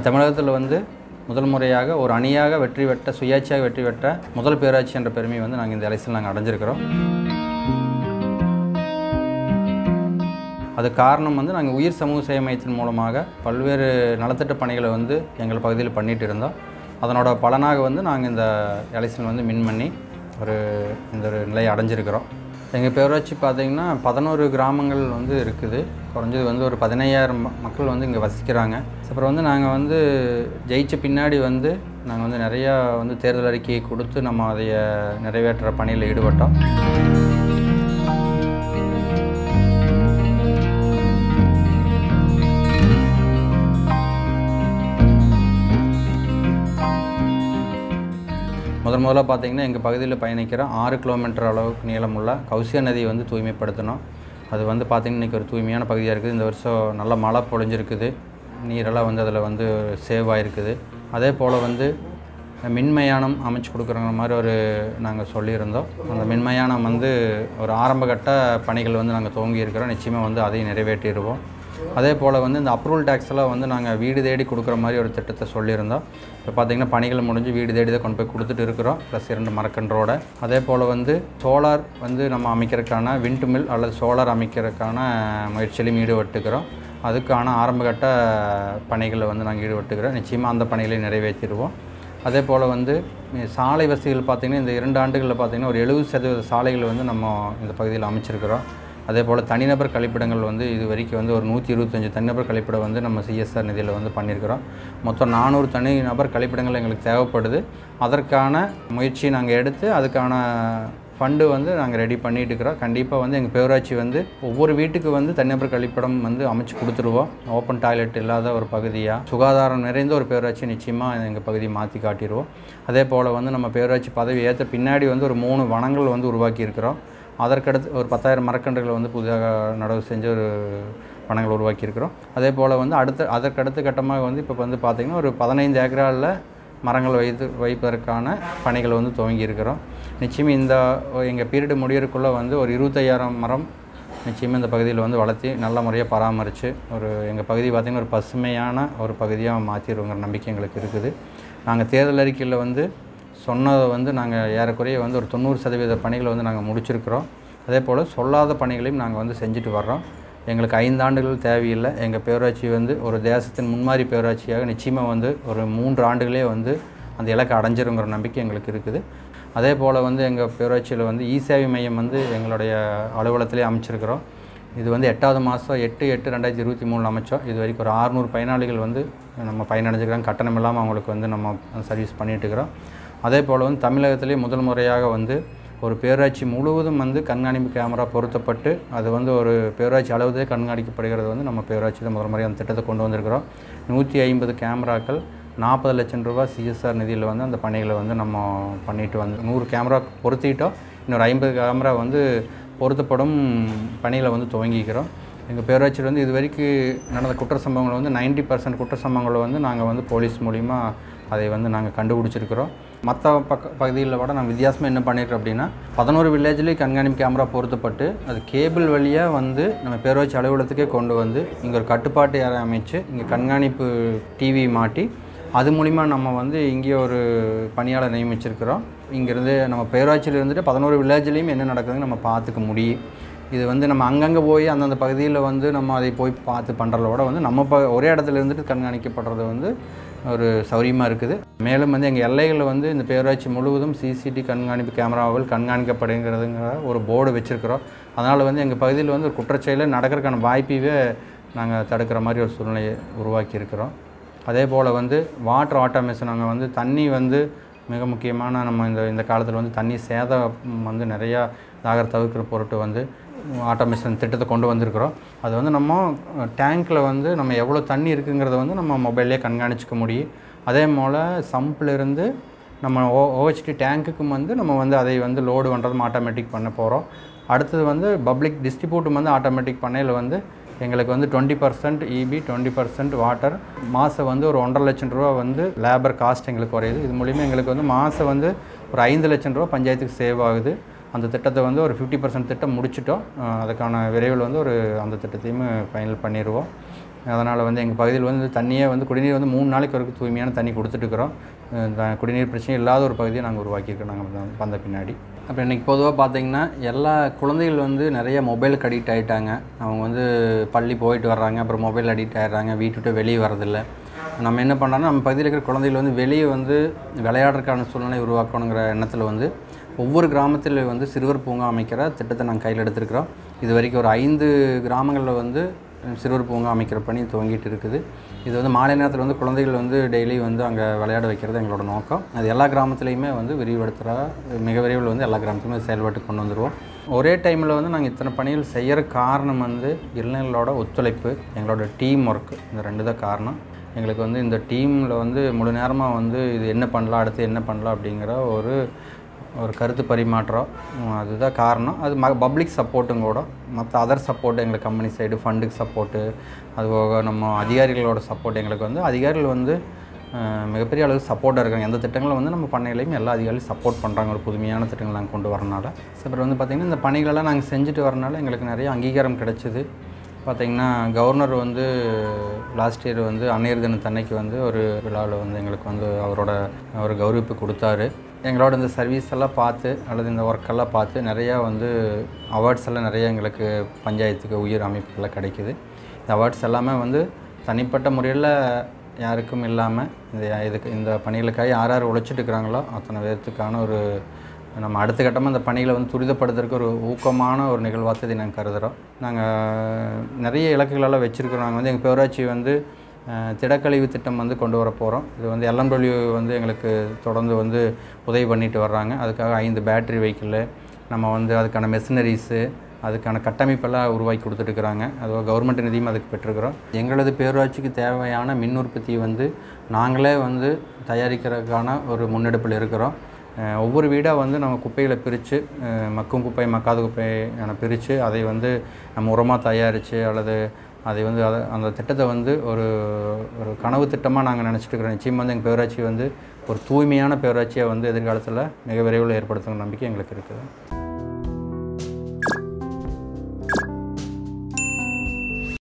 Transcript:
நம்ம தமிழகத்தில் வந்து முதல் முறையாக ஒரு அணியாக வெற்றி பெற்ற சுயாட்சியாக வெற்றி பெற்ற முதல் பேராட்சி என்ற பெருமையை வந்து நாங்கள் இந்த எலெக்ஷன் நாங்கள் அடைஞ்சிருக்கிறோம் அது காரணம் வந்து நாங்கள் உயிர் சமூக சேவை மையத்தின் மூலமாக பல்வேறு நலத்திட்ட பணிகளை வந்து எங்கள் பகுதியில் பண்ணிட்டு இருந்தோம் அதனோட பலனாக வந்து நாங்கள் இந்த எலெக்ஷன் வந்து மின் பண்ணி ஒரு இந்த ஒரு நிலையை அடைஞ்சிருக்கிறோம் எங்கள் பேரூராட்சி பார்த்திங்கன்னா பதினோரு கிராமங்கள் வந்து இருக்குது குறைஞ்சது வந்து ஒரு பதினையாயிரம் ம- மக்கள் வந்து இங்கே வசிக்கிறாங்க அப்புறம் வந்து நாங்கள் வந்து ஜெயிச்ச பின்னாடி வந்து நாங்கள் வந்து நிறையா வந்து தேர்தல் அறிக்கையை கொடுத்து நம்ம அதைய நிறைவேற்றுற பணியில் ஈடுபட்டோம் முதன் முதல்ல பார்த்தீங்கன்னா எங்கள் பகுதியில் பயணிக்கிற ஆறு கிலோமீட்டர் அளவுக்கு நீளமுள்ள கௌசியா நதியை வந்து தூய்மைப்படுத்தணும் அது வந்து பார்த்திங்கன்னா இன்றைக்கி ஒரு தூய்மையான பகுதியாக இருக்குது இந்த வருஷம் நல்ல மழை பொழிஞ்சிருக்குது நீரெல்லாம் வந்து அதில் வந்து சேவ் ஆகிருக்குது அதே போல் வந்து மின்மயானம் அமைச்சு கொடுக்குற மாதிரி ஒரு நாங்கள் சொல்லியிருந்தோம் அந்த மின்மயானம் வந்து ஒரு ஆரம்பகட்ட பணிகள் வந்து நாங்கள் துவங்கி இருக்கிறோம் நிச்சயமாக வந்து அதையும் நிறைவேற்றிடுவோம் அதே போல் வந்து இந்த அப்ரூவல் டேக்ஸ் எல்லாம் வந்து நாங்கள் வீடு தேடி கொடுக்குற மாதிரி ஒரு திட்டத்தை சொல்லியிருந்தோம் இப்போ பார்த்திங்கன்னா பணிகள் முடிஞ்சு வீடு தேடி தான் கொண்டு போய் கொடுத்துட்டு இருக்கிறோம் ப்ளஸ் இரண்டு மரக்கன்றோட அதே போல் வந்து சோலார் வந்து நம்ம அமைக்கிறதுக்கான விண்ட் மில் அல்லது சோலார் அமைக்கிறதுக்கான முயற்சியிலையும் ஈடுபட்டுக்கிறோம் அதுக்கான ஆரம்பகட்ட பணிகளை வந்து நாங்கள் ஈடுபட்டுக்கிறோம் நிச்சயமாக அந்த பணிகளை நிறைவேற்றிடுவோம் அதே போல் வந்து சாலை வசதிகள் பார்த்திங்கன்னா இந்த இரண்டு ஆண்டுகளில் பார்த்திங்கன்னா ஒரு எழுபது சதவீத சாலைகள் வந்து நம்ம இந்த பகுதியில் அமைச்சிருக்கிறோம் அதே போல் தனிநபர் கழிப்பிடங்கள் வந்து இது வரைக்கும் வந்து ஒரு நூற்றி இருபத்தஞ்சி தனிநபர் கழிப்பிடம் வந்து நம்ம சிஎஸ்ஆர் நிதியில் வந்து பண்ணியிருக்கிறோம் மொத்தம் நானூறு தனிநபர் கழிப்பிடங்கள் எங்களுக்கு தேவைப்படுது அதற்கான முயற்சி நாங்கள் எடுத்து அதுக்கான ஃபண்டு வந்து நாங்கள் ரெடி பண்ணிட்டு இருக்கிறோம் கண்டிப்பாக வந்து எங்கள் பேரூராட்சி வந்து ஒவ்வொரு வீட்டுக்கு வந்து தனிநபர் கழிப்பிடம் வந்து அமைச்சு கொடுத்துருவோம் ஓப்பன் டாய்லெட் இல்லாத ஒரு பகுதியாக சுகாதாரம் நிறைந்த ஒரு பேரூராட்சி நிச்சயமாக எங்கள் பகுதியை மாற்றி காட்டிடுவோம் அதே போல் வந்து நம்ம பேரூராட்சி பதவி ஏற்ற பின்னாடி வந்து ஒரு மூணு வனங்கள் வந்து உருவாக்கி இருக்கிறோம் அதற்கடுத்து ஒரு பத்தாயிரம் மரக்கன்றுகளை வந்து புதிதாக நடவு செஞ்சு ஒரு வனங்கள் உருவாக்கியிருக்கிறோம் அதே போல் வந்து அடுத்த அதற்கடுத்த கட்டமாக வந்து இப்போ வந்து பார்த்திங்கன்னா ஒரு பதினைந்து ஏக்கராவில் மரங்கள் வைத்து வைப்பதற்கான பணிகள் வந்து துவங்கி இருக்கிறோம் நிச்சயமாக இந்த எங்கள் பீரியடு முடியறதுக்குள்ளே வந்து ஒரு இருபத்தையாயிரம் மரம் நிச்சயமாக இந்த பகுதியில் வந்து வளர்த்தி நல்ல முறையாக பராமரித்து ஒரு எங்கள் பகுதி பார்த்திங்கன்னா ஒரு பசுமையான ஒரு பகுதியாக மாற்றிடுவோங்கிற நம்பிக்கை எங்களுக்கு இருக்குது நாங்கள் தேர்தல் அறிக்கையில் வந்து சொன்னதை வந்து நாங்கள் ஏறக்குறைய வந்து ஒரு தொண்ணூறு சதவீத பணிகளை வந்து நாங்கள் முடிச்சிருக்கிறோம் அதே போல் சொல்லாத பணிகளையும் நாங்கள் வந்து செஞ்சுட்டு வர்றோம் எங்களுக்கு ஐந்தாண்டுகள் தேவையில்லை எங்கள் பேரூராட்சி வந்து ஒரு தேசத்தின் முன்மாதிரி பேரூராட்சியாக நிச்சயமாக வந்து ஒரு மூன்று ஆண்டுகளே வந்து அந்த இலக்கை அடைஞ்சிருங்கிற நம்பிக்கை எங்களுக்கு இருக்குது அதே போல் வந்து எங்கள் பேரூராட்சியில் வந்து இ சேவை மையம் வந்து எங்களுடைய அலுவலகத்திலே அமைச்சிருக்கிறோம் இது வந்து எட்டாவது மாதம் எட்டு எட்டு ரெண்டாயிரத்தி இருபத்தி மூணில் அமைச்சோம் இது வரைக்கும் ஒரு ஆறுநூறு பயனாளிகள் வந்து நம்ம பயனடைஞ்சிக்கிறாங்க கட்டணம் இல்லாமல் அவங்களுக்கு வந்து நம்ம சர்வீஸ் பண்ணிட்டு இருக்கிறோம் அதே போல் வந்து தமிழகத்திலே முதல் முறையாக வந்து ஒரு பேராட்சி முழுவதும் வந்து கண்காணிப்பு கேமரா பொருத்தப்பட்டு அது வந்து ஒரு பேராட்சி அளவுதே கண்காணிக்கப்படுகிறது வந்து நம்ம பேராட்சியில் முதல் முறையாக அந்த திட்டத்தை கொண்டு வந்திருக்கிறோம் நூற்றி ஐம்பது கேமராக்கள் நாற்பது லட்சம் ரூபாய் சிஎஸ்ஆர் நிதியில் வந்து அந்த பணிகளை வந்து நம்ம பண்ணிட்டு வந்து நூறு கேமரா பொருத்திட்டோம் இன்னொரு ஐம்பது கேமரா வந்து பொருத்தப்படும் பணிகளை வந்து துவங்கிக்கிறோம் எங்கள் பேராட்சியில் வந்து இது வரைக்கும் நடந்த குற்ற சம்பவங்கள் வந்து 90% பர்சன்ட் குற்ற சம்பவங்களை வந்து நாங்கள் வந்து போலீஸ் மூலிமா அதை வந்து நாங்கள் கண்டுபிடிச்சிருக்கிறோம் மற்ற பக்க பகுதிகளில் விட நாங்கள் வித்தியாசமாக என்ன பண்ணியிருக்கோம் அப்படின்னா பதினோரு வில்லேஜ்லேயும் கண்காணிப்பு கேமரா பொருத்தப்பட்டு அது கேபிள் வழியாக வந்து நம்ம பேரூராட்சி அலுவலகத்துக்கே கொண்டு வந்து இங்கே ஒரு கட்டுப்பாட்டு அறை அமைச்சு இங்கே கண்காணிப்பு டிவி மாட்டி அது மூலிமா நம்ம வந்து இங்கே ஒரு பணியாளர் நியமிச்சிருக்கிறோம் இங்கேருந்து நம்ம பேரூராட்சியில் இருந்துட்டு பதினோரு வில்லேஜ்லேயும் என்ன நடக்குதுன்னு நம்ம பார்த்துக்க முடியும் இது வந்து நம்ம அங்கங்கே போய் அந்தந்த பகுதியில் வந்து நம்ம அதை போய் பார்த்து பண்ணுறத விட வந்து நம்ம ப ஒரே இடத்துல இருந்துட்டு கண்காணிக்கப்படுறது வந்து ஒரு சௌரியமாக இருக்குது மேலும் வந்து எங்கள் எல்லைகளில் வந்து இந்த பேரூராட்சி முழுவதும் சிசிடி கண்காணிப்பு கேமராவில் கண்காணிக்கப்படுங்கிறதுங்கிற ஒரு போர்டு வச்சுருக்கிறோம் அதனால் வந்து எங்கள் பகுதியில் வந்து ஒரு குற்றச்செயலை நடக்கிறதுக்கான வாய்ப்பையே நாங்கள் தடுக்கிற மாதிரி ஒரு சூழ்நிலையை உருவாக்கி இருக்கிறோம் அதே போல் வந்து வாட்டர் ஆட்டோமேஷன் நாங்கள் வந்து தண்ணி வந்து மிக முக்கியமான நம்ம இந்த இந்த காலத்தில் வந்து தண்ணி சேதம் வந்து நிறையா தாகர தவிர்க்கிற பொருட்டு வந்து ஆட்டோமேஷன் திட்டத்தை கொண்டு வந்திருக்கிறோம் அது வந்து நம்ம டேங்க்கில் வந்து நம்ம எவ்வளோ தண்ணி இருக்குங்கிறத வந்து நம்ம மொபைல்லே கண்காணிச்சிக்க முடியும் அதே போல் சம்பிலிருந்து நம்ம ஓ ஓஹெச்டி டேங்க்குக்கும் வந்து நம்ம வந்து அதை வந்து லோடு பண்ணுறதும் ஆட்டோமேட்டிக் பண்ண போகிறோம் அடுத்தது வந்து பப்ளிக் டிஸ்ட்ரிபியூட்டும் வந்து ஆட்டோமேட்டிக் பண்ணையில் வந்து எங்களுக்கு வந்து twenty percent EB twenty percent water மாதம் வந்து ஒரு ஒன்றரை லட்சம் ரூபா வந்து லேபர் காஸ்ட் எங்களுக்கு குறையுது இது மூலிமா எங்களுக்கு வந்து மாதம் வந்து ஒரு ஐந்து லட்சம் ரூபா பஞ்சாயத்துக்கு சேவ் ஆகுது அந்த திட்டத்தை வந்து ஒரு ஃபிஃப்டி பர்சன்ட் திட்டம் முடிச்சிட்டோம் அஹ் அதுக்கான விரைவில் வந்து ஒரு அந்த திட்டத்தையும் ஃபைனல் பண்ணிடுவோம் அதனால் வந்து எங்கள் பகுதியில் வந்து தண்ணியே வந்து குடிநீர் வந்து மூணு நாளைக்கு வரைக்கும் தூய்மையான தண்ணி கொடுத்துட்ருக்குறோம் குடிநீர் பிரச்சனை இல்லாத ஒரு பகுதியை நாங்கள் உருவாக்கியிருக்கோம் நாங்கள் வந்து வந்த பின்னாடி அப்புறம் இன்றைக்கி பொதுவாக பார்த்தீங்கன்னா எல்லா குழந்தைகள் வந்து நிறைய மொபைலுக்கு அடிக்ட் ஆகிட்டாங்க அவங்க வந்து பள்ளி போயிட்டு வர்றாங்க அப்புறம் மொபைல் அடிக்ட் ஆகிடுறாங்க வீட்டு விட்டு வெளியே வரதில்ல நம்ம என்ன பண்ணுறோம்னா நம்ம பகுதியில் இருக்கிற குழந்தைகள் வந்து வெளியே வந்து விளையாடுறதுக்கான சூழ்நிலை உருவாக்கணுங்கிற எண்ணத்தில் வந்து ஒவ்வொரு கிராமத்தில் வந்து சிறுவர் பூங்கா அமைக்கிற திட்டத்தை நாங்கள் கையில் எடுத்திருக்கிறோம் இது வரைக்கும் ஒரு ஐந்து கிராமங்களில் வந்து சிறுவர் பூங்கா அமைக்கிற பணி துவங்கிட்டு இருக்குது இது வந்து மாலை நேரத்தில் வந்து குழந்தைகள் வந்து டெய்லி வந்து அங்கே விளையாட வைக்கிறது எங்களோட நோக்கம் அது எல்லா கிராமத்துலேயுமே வந்து விரிவுபடுத்துகிற மிக விரைவில் வந்து எல்லா கிராமத்துலையுமே செயல்பாட்டுக்கு கொண்டு வந்துடுவோம் ஒரே டைமில் வந்து நாங்கள் இத்தனை பணிகள் செய்கிற காரணம் வந்து இளைஞர்களோட ஒத்துழைப்பு எங்களோட டீம் ஒர்க் இந்த ரெண்டு தான் காரணம் எங்களுக்கு வந்து இந்த டீமில் வந்து முழு நேரமாக வந்து இது என்ன பண்ணலாம் அடுத்து என்ன பண்ணலாம் அப்படிங்கிற ஒரு ஒரு கருத்து பரிமாற்றம் உம், அதுதான் காரணம் அது ம பப்ளிக் சப்போர்ட்டும் கூட மற்ற அதர் சப்போர்ட் எங்களுக்கு கம்பெனி சைடு ஃபண்டுக்கு சப்போர்ட்டு அது போக நம்ம அதிகாரிகளோட சப்போர்ட் எங்களுக்கு வந்து அதிகாரிகள் வந்து அஹ், மிகப்பெரிய அளவு சப்போர்ட்டாக இருக்காங்க எந்த திட்டங்களும் வந்து நம்ம பண்ணையிலையும் எல்லா அதிகாரிகளும் சப்போர்ட் பண்ணுறாங்க ஒரு புதுமையான திட்டங்கள் நாங்கள் கொண்டு வரனால So, அப்புறம் வந்து பார்த்திங்கன்னா இந்த பணிகளெல்லாம் நாங்கள் செஞ்சுட்டு வரனால எங்களுக்கு நிறைய அங்கீகாரம் கிடைச்சிது பார்த்திங்கன்னா கவர்னர் வந்து லாஸ்ட் இயர் வந்து அன்னையர் தினத்தன்னைக்கு வந்து ஒரு விழாவில் வந்து எங்களுக்கு வந்து அவரோட ஒரு கௌரவிப்பு கொடுத்தாரு எங்களோட இந்த சர்வீஸ் எல்லாம் பார்த்து அல்லது இந்த ஒர்க்கெல்லாம் பார்த்து நிறையா வந்து அவார்ட்ஸ் எல்லாம் நிறைய எங்களுக்கு பஞ்சாயத்துக்கு உயர் அமைப்புகளில் கிடைக்குது இந்த அவார்ட்ஸ் எல்லாமே வந்து தனிப்பட்ட முறையில் யாருக்கும் இல்லாமல் இந்த இதுக்கு இந்த பணிகளுக்காக யார் யார் உழைச்சிட்டு இருக்கிறாங்களோ அத்தனை பேர்த்துக்கான ஒரு நம்ம அடுத்த கட்டமாக இந்த பணிகளை வந்து துரிதப்படுத்துறதுக்கு ஒரு ஊக்கமான ஒரு நிகழ்வாக இதை நாங்கள் கருதுகிறோம் நாங்கள் நிறைய இலக்குகளெல்லாம் வச்சுருக்கிறோம் நாங்கள் வந்து எங்கள் பேராட்சி வந்து அஹ், திடக்கழிவு திட்டம் வந்து கொண்டு வர போகிறோம் இது வந்து எல்எம்டபிள்யூ வந்து எங்களுக்கு தொடர்ந்து வந்து உதவி பண்ணிட்டு வர்றாங்க அதுக்காக ஐந்து பேட்டரி வெஹிக்கிள் நம்ம வந்து அதுக்கான மெஷினரிஸு அதுக்கான கட்டமைப்பெல்லாம் உருவாக்கி கொடுத்துட்டுருக்குறாங்க அதுவும் கவர்மெண்ட் நிதியும் அதுக்கு பெற்றிருக்கிறோம் எங்களது பேரூராட்சிக்கு தேவையான மின் உற்பத்தி வந்து நாங்களே வந்து தயாரிக்கிறதுக்கான ஒரு முன்னெடுப்பில் இருக்கிறோம் அஹ் ஒவ்வொரு வீடாக வந்து நம்ம குப்பைகளை பிரித்து மக்கும் குப்பை மக்காத குப்பை என பிரித்து அதை வந்து நம்ம உரமாக தயாரித்து அல்லது அதை வந்து அதை அந்த திட்டத்தை வந்து ஒரு ஒரு கனவு திட்டமாக நாங்கள் நினச்சிட்டு இருக்கிறோம் நிச்சயமாக வந்து எங்கள் பேரூராட்சி வந்து ஒரு தூய்மையான பேரூராட்சியை வந்து எதிர்காலத்தில் மிக விரைவில் ஏற்படுத்துங்கிற நம்பிக்கை எங்களுக்கு இருக்குது